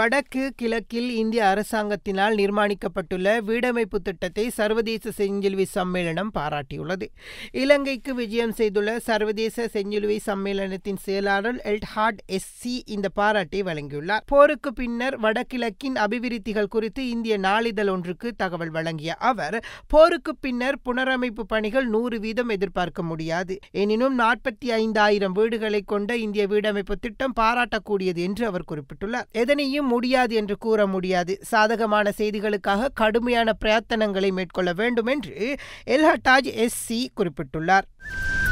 வடக்கு கிழக்கில் இந்திய அரசாங்கத்தினால் நிர்மாணிக்கப்பட்டுள்ள வீடமைப்பு திட்டத்தை சர்வதேச செஞ்சிலுவை சம்மேளனம் பாராட்டியுள்ளது இலங்கைக்கு விஜயம் செய்துள்ள சர்வதேச செஞ்சிலுவை சம்மேளனத்தின் செயலாளர் எல்ட்ஹார்ட் எஸ் சி இந்த பாராட்டை வழங்கியுள்ளார் போருக்கு பின்னர் வடகிழக்கின் அபிவிருத்திகள் குறித்து இந்திய நாளிதழ் ஒன்றுக்கு தகவல் வழங்கிய அவர் போருக்கு பின்னர் புனரமைப்பு பணிகள் நூறு வீதம் எதிர்பார்க்க முடியாது எனினும் நாற்பத்தி ஐந்தாயிரம் வீடுகளை கொண்ட இந்திய வீடமைப்பு திட்டம் பாராட்டக்கூடியது என்று அவர் குறிப்பிட்டுள்ளார் எதனையும் முடியாது என்று கூற முடியாது சாதகமான செய்திகளுக்காக கடுமையான பிரயத்தனங்களை மேற்கொள்ள வேண்டும் என்று எல்ஹட்டாஜ் எஸ் சி குறிப்பிட்டுள்ளார்